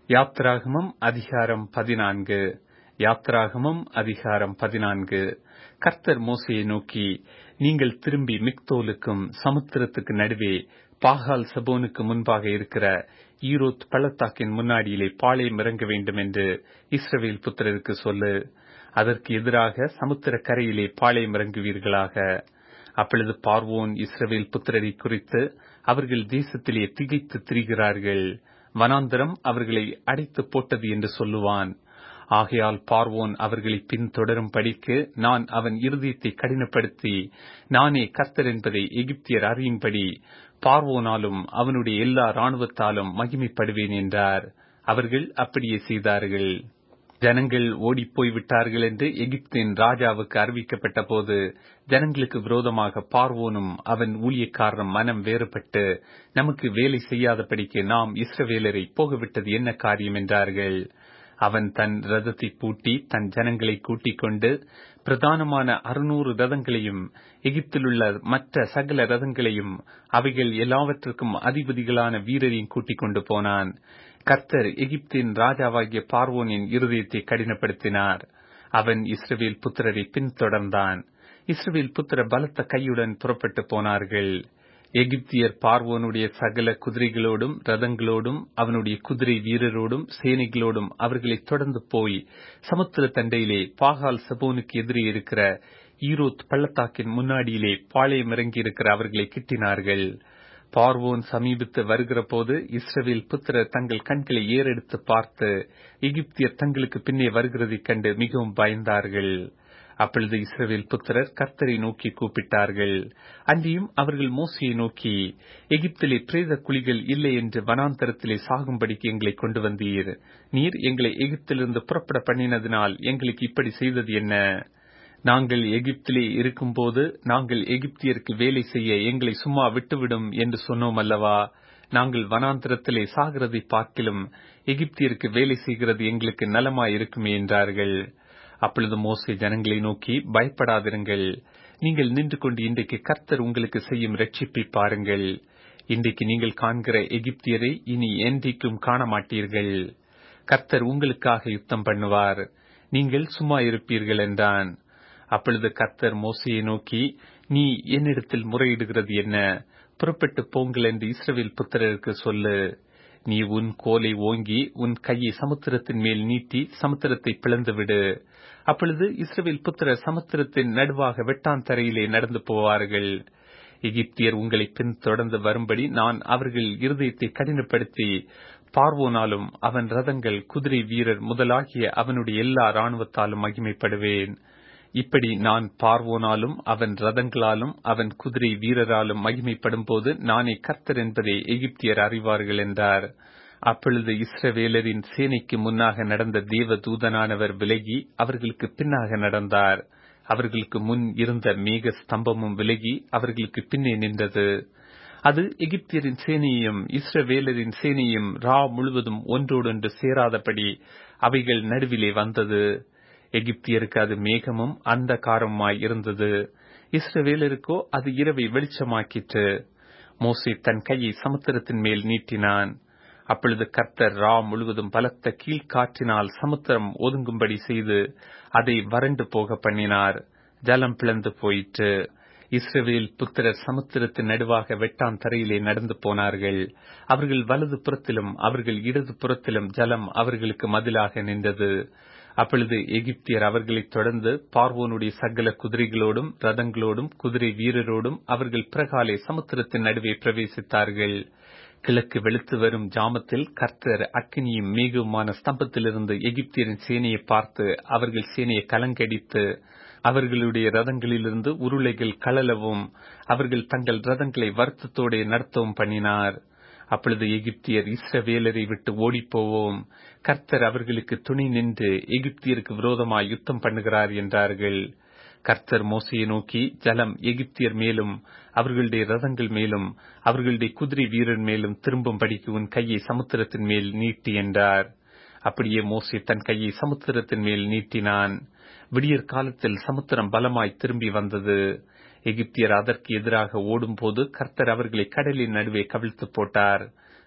யாத்ராகமம் அதிகாரம் பதினான்கு யாத்ராகமம் அதிகாரம் பதினான்கு கர்த்தர் மோசையை நோக்கி நீங்கள் திரும்பி மிக்தோலுக்கும் சமுத்திரத்துக்கு நடுவே பாகால் சபோனுக்கு முன்பாக இருக்கிற ஈரோத் பள்ளத்தாக்கின் முன்னாடியிலே பாளையம் இறங்க வேண்டும் என்று இஸ்ரவேல் புத்திரருக்கு சொல்லு அதற்கு எதிராக சமுத்திர கரையிலே பாளையம் இறங்குவீர்களாக அப்பொழுது பார்வோன் இஸ்ரவேல் புத்திரரை குறித்து அவர்கள் தேசத்திலே திகைத்து திரிகிறார்கள் வனாந்தரம் அவர்களை அடைத்து போட்டது என்று சொல்லுவான் ஆகையால் பார்வோன் அவர்களை பின்தொடரும் படிக்கு நான் அவன் இருதயத்தை கடினப்படுத்தி நானே கர்த்தர் என்பதை எகிப்தியர் அறியும்படி பார்வோனாலும் அவனுடைய எல்லா ராணுவத்தாலும் மகிமைப்படுவேன் என்றார் அவர்கள் அப்படியே செய்தார்கள் ஜனங்கள் ஓடிப்போய் விட்டார்கள் என்று எகிப்தின் ராஜாவுக்கு அறிவிக்கப்பட்ட போது ஜனங்களுக்கு விரோதமாக பார்வோனும் அவன் ஊழியக்காரரும் மனம் வேறுபட்டு நமக்கு வேலை செய்யாதபடிக்கு நாம் இஸ்ரவேலரை போகவிட்டது என்ன காரியம் என்றார்கள் அவன் தன் ரதத்தை பூட்டி தன் ஜனங்களை கூட்டிக் கொண்டு பிரதானமான அறுநூறு ரதங்களையும் எகிப்திலுள்ள மற்ற சகல ரதங்களையும் அவைகள் எல்லாவற்றுக்கும் அதிபதிகளான வீரரையும் கூட்டிக் கொண்டு போனான் கர்த்தர் எகிப்தின் ராஜாவாகிய பார்வோனின் இருதயத்தை கடினப்படுத்தினார் அவன் இஸ்ரவேல் புத்திரரை பின்தொடர்ந்தான் இஸ்ரவேல் புத்திர பலத்த கையுடன் புறப்பட்டு போனார்கள் எகிப்தியர் பார்வோனுடைய சகல குதிரைகளோடும் ரதங்களோடும் அவனுடைய குதிரை வீரரோடும் சேனைகளோடும் அவர்களை தொடர்ந்து போய் சமுத்திர தண்டையிலே பாகால் சபோனுக்கு எதிரே இருக்கிற ஈரோத் பள்ளத்தாக்கின் முன்னாடியிலே பாளையம் இறங்கி இருக்கிற அவர்களை கிட்டினார்கள் பார்வோன் சமீபித்து வருகிற போது இஸ்ரவேல் புத்திரர் தங்கள் கண்களை ஏறெடுத்து பார்த்து எகிப்தியர் தங்களுக்கு பின்னே வருகிறதைக் கண்டு மிகவும் பயந்தார்கள் அப்பொழுது இஸ்ரவேல் புத்திரர் கர்த்தரை நோக்கி கூப்பிட்டார்கள் அன்றியும் அவர்கள் மோசையை நோக்கி எகிப்திலே பிரேத குழிகள் இல்லை என்று வனாந்தரத்திலே சாகும்படிக்கு எங்களை கொண்டு வந்தீர் நீர் எங்களை எகிப்திலிருந்து புறப்பட பண்ணினதினால் எங்களுக்கு இப்படி செய்தது என்ன நாங்கள் எகிப்திலே இருக்கும்போது நாங்கள் எகிப்தியருக்கு வேலை செய்ய எங்களை சும்மா விட்டுவிடும் என்று சொன்னோம் அல்லவா நாங்கள் வனாந்திரத்திலே சாகிறதை பார்க்கிலும் எகிப்தியருக்கு வேலை செய்கிறது எங்களுக்கு நலமாய் இருக்குமே என்றார்கள் அப்பொழுது மோசை ஜனங்களை நோக்கி பயப்படாதிருங்கள் நீங்கள் நின்று கொண்டு இன்றைக்கு கர்த்தர் உங்களுக்கு செய்யும் ரட்சிப்பை பாருங்கள் இன்றைக்கு நீங்கள் காண்கிற எகிப்தியரை இனி என்றைக்கும் காண மாட்டீர்கள் கர்த்தர் உங்களுக்காக யுத்தம் பண்ணுவார் நீங்கள் சும்மா இருப்பீர்கள் என்றான் அப்பொழுது கர்த்தர் மோசையை நோக்கி நீ என்னிடத்தில் முறையிடுகிறது என்ன புறப்பட்டு போங்கள் என்று இஸ்ரவேல் புத்திரருக்கு சொல்லு நீ உன் கோலை ஓங்கி உன் கையை சமுத்திரத்தின் மேல் நீட்டி சமுத்திரத்தை பிளந்து விடு அப்பொழுது இஸ்ரவேல் புத்திரர் சமுத்திரத்தின் நடுவாக வெட்டாந்தரையிலே நடந்து போவார்கள் எகிப்தியர் உங்களை பின் தொடர்ந்து வரும்படி நான் அவர்கள் இருதயத்தை கடினப்படுத்தி பார்வோனாலும் அவன் ரதங்கள் குதிரை வீரர் முதலாகிய அவனுடைய எல்லா ராணுவத்தாலும் மகிமைப்படுவேன் இப்படி நான் பார்வோனாலும் அவன் ரதங்களாலும் அவன் குதிரை வீரராலும் மகிமைப்படும் போது நானே கர்த்தர் என்பதை எகிப்தியர் அறிவார்கள் என்றார் அப்பொழுது இஸ்ரவேலரின் சேனைக்கு முன்னாக நடந்த தேவ தூதனானவர் விலகி அவர்களுக்கு பின்னாக நடந்தார் அவர்களுக்கு முன் இருந்த மேக ஸ்தம்பமும் விலகி அவர்களுக்கு பின்னே நின்றது அது எகிப்தியரின் சேனையையும் இஸ்ரவேலரின் சேனையும் ரா முழுவதும் ஒன்றோடொன்று சேராதபடி அவைகள் நடுவிலே வந்தது எகிப்தியருக்கு அது மேகமும் அந்த காரமாய் இருந்தது இஸ்ரவேலருக்கோ அது இரவை வெளிச்சமாக்கிற்று மோசே தன் கையை சமுத்திரத்தின் மேல் நீட்டினான் அப்பொழுது கர்த்தர் ரா முழுவதும் பலத்த கீழ்காற்றினால் சமுத்திரம் ஒதுங்கும்படி செய்து அதை வறண்டு போக பண்ணினார் ஜலம் பிளந்து போயிற்று இஸ்ரவேல் புத்திரர் சமுத்திரத்தின் நடுவாக வெட்டான் தரையிலே நடந்து போனார்கள் அவர்கள் வலது புறத்திலும் அவர்கள் இடது புறத்திலும் ஜலம் அவர்களுக்கு மதிலாக நின்றது அப்பொழுது எகிப்தியர் அவர்களை தொடர்ந்து பார்வோனுடைய சகல குதிரைகளோடும் ரதங்களோடும் குதிரை வீரரோடும் அவர்கள் பிரகாலே சமுத்திரத்தின் நடுவே பிரவேசித்தார்கள் கிழக்கு வெளுத்து வரும் ஜாமத்தில் கர்த்தர் அக்கினியும் மேகவுமான ஸ்தம்பத்திலிருந்து எகிப்தியரின் சேனையை பார்த்து அவர்கள் சேனையை கலங்கடித்து அவர்களுடைய ரதங்களிலிருந்து உருளைகள் கழலவும் அவர்கள் தங்கள் ரதங்களை வருத்தத்தோടെ நடத்தவும் பண்ணினார் அப்பொழுது எகிப்தியர் இஸ்ரவேலரை விட்டு ஓடிப்போவோம் கர்த்தர் அவர்களுக்கு துணை நின்று எகிப்தியருக்கு விரோதமாய் யுத்தம் பண்ணுகிறார் என்றார்கள் கர்த்தர் மோசையை நோக்கி ஜலம் எகிப்தியர் மேலும் அவர்களுடைய ரதங்கள் மேலும் அவர்களுடைய குதிரை வீரர் மேலும் திரும்பும்படிக்கு உன் கையை சமுத்திரத்தின் மேல் நீட்டி என்றார் அப்படியே மோசே தன் கையை சமுத்திரத்தின் மேல் நீட்டினான் விடியற் காலத்தில் சமுத்திரம் பலமாய் திரும்பி வந்தது எகிப்தியர் அதற்கு எதிராக ஓடும்போது கர்த்தர் அவர்களை கடலின் நடுவே கவிழ்த்து போட்டார்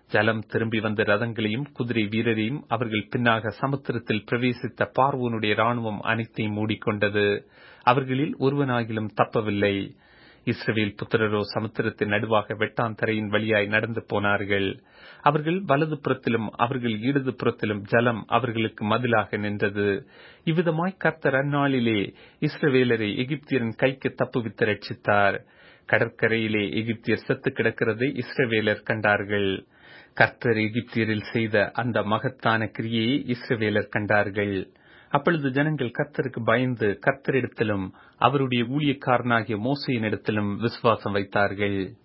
ஜலம் திரும்பி வந்த ரதங்களையும் குதிரை வீரரையும் அவர்கள் பின்னாக சமுத்திரத்தில் பிரவேசித்த பார்வோனுடைய ராணுவம் அனைத்தையும் மூடிக்கொண்டது அவர்களில் ஒருவனாகிலும் தப்பவில்லை இஸ்ரவேல் புத்திரரோ சமுத்திரத்தின் நடுவாக வெட்டாந்தரையின் வழியாய் நடந்து போனார்கள் அவர்கள் வலது புறத்திலும் அவர்கள் இடது புறத்திலும் ஜலம் அவர்களுக்கு மதிலாக நின்றது இவ்விதமாய் கர்த்தர் அந்நாளிலே இஸ்ரவேலரை எகிப்தியரின் கைக்கு தப்புவித்து ரட்சித்தார் கடற்கரையிலே எகிப்தியர் செத்து கிடக்கிறதை இஸ்ரவேலர் கண்டார்கள் கர்த்தர் எகிப்தியரில் செய்த அந்த மகத்தான கிரியையை இஸ்ரவேலர் கண்டார்கள் அப்பொழுது ஜனங்கள் கர்த்தருக்கு பயந்து கர்த்தரிடத்திலும் அவருடைய ஊழியக்காரனாகிய மோசையினிடத்திலும் விசுவாசம் வைத்தார்கள்